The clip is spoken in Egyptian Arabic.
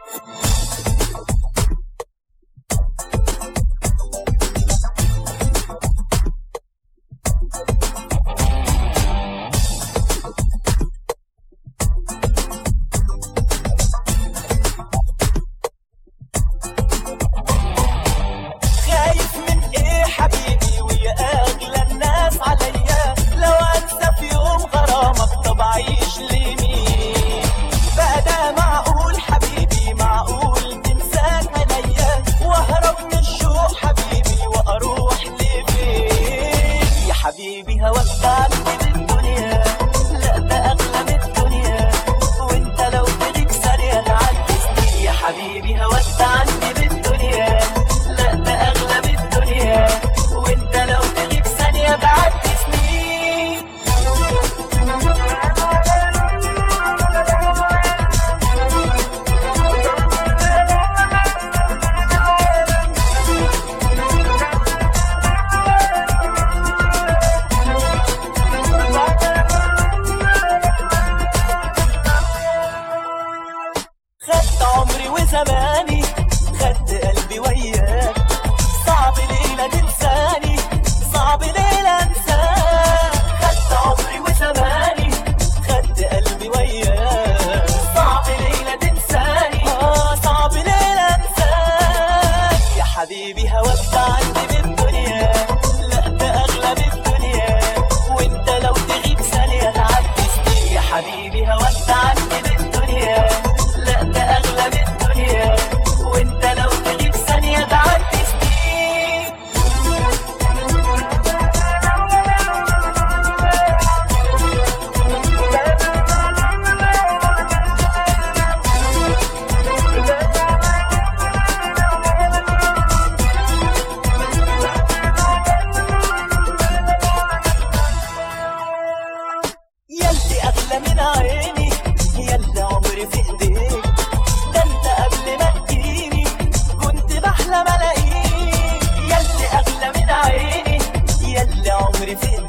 خايف من ايه حبيبي ويا اغلى الناس عليا لو انسى في يوم غرامك طب اعيش لمين بقى ده معقول حبيبي معقول تنساك عليا واهرب من الشوق حبيبي واروح لفين يا حبيبي هواك عندي بالدنيا لا ده اغلى من الدنيا وانت لو تغيب ثانيه تعجزني يا حبيبي هواك عندي بالدنيا لا ده اغلى من الدنيا وانت لو تغيب ثانيه بعدي سنين خدت عمري وزماني خدت قلبي وياك صعب ليلة تنساني صعب ليلة انساك خدت عمري وزماني خدت قلبي وياك صعب ليلة تنساني آه صعب ليلة انساك يا حبيبي هواك ده عندي بالدنيا لا ده اغلى من الدنيا وانت لو تغيب ثانية تعدي سنين يا حبيبي هواك ده عندي بالدنيا لا ده اغلى من الدنيا وانت لو تغيب ثانية تعدي سنين يلي اغلى من عيني يلي عمري في ايديك ده انت قبل ما تجيني كنت بحلم الاقيك يلي اغلى من عيني يلي عمري في ايديك